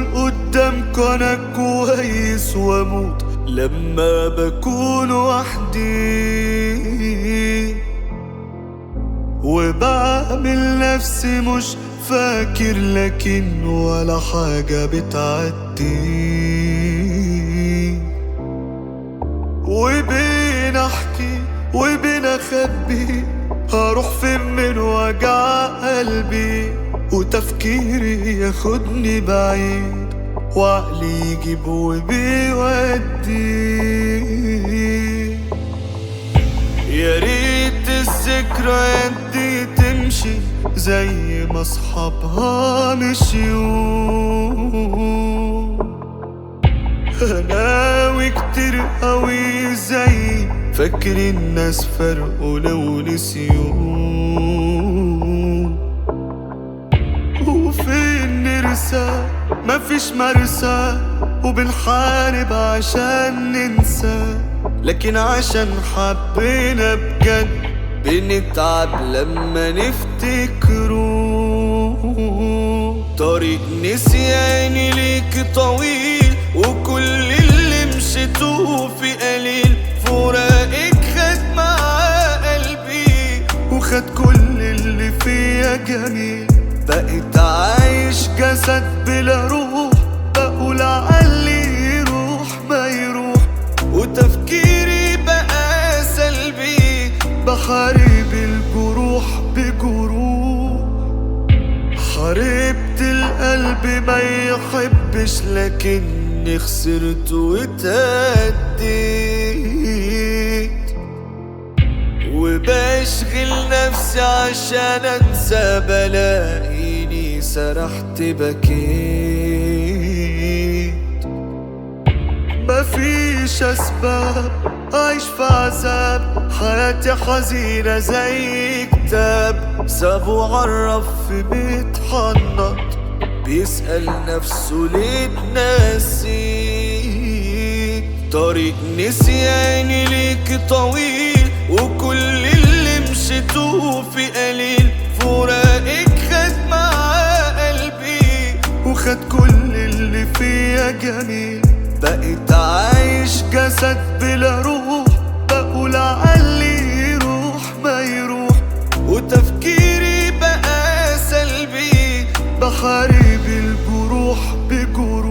بقول قدامكم انا كويس واموت لما بكون وحدي وبعمل نفسي مش فاكر لكن ولا حاجة بتعدي وبين احكي وبين اخبي هروح فين من وجع قلبي وتفكيري ياخدني بعيد وعقلي يجيب وبيودي يا ريت الذكريات دي تمشي زي ما اصحابها مشيوا هناوي كتير قوي زي فاكر الناس فرقوا لو نسيوه وفين نرسى مفيش مرسى وبنحارب عشان ننسى لكن عشان حبينا بجد بنتعب لما نفتكره طريق نسياني ليك طويل وكل اللي مشيته في قليل فراقك خد معاه قلبي وخد كل اللي فيا جميل بقيت عايش جسد بلا روح بقول علي يروح ما يروح وتفكيري بقى سلبي بحارب الجروح بجروح حاربت القلب ما يحبش لكني خسرت وتهديت وبشغل نفسي عشان انسى بلاقيني سرحت بكيت مفيش اسباب عايش في عذاب حياتي حزينة زي كتاب سابه عرف في بيت حنط بيسأل نفسه ليه اتنسيت طريق نسياني ليك طويل وكل اللي مشيته في قليل فراقك خد معاه قلبي وخد كل اللي فيا جميل بقيت عايش جسد بلا روح بقول علي يروح ما يروح وتفكيري بقى سلبي بحارب الجروح بجروح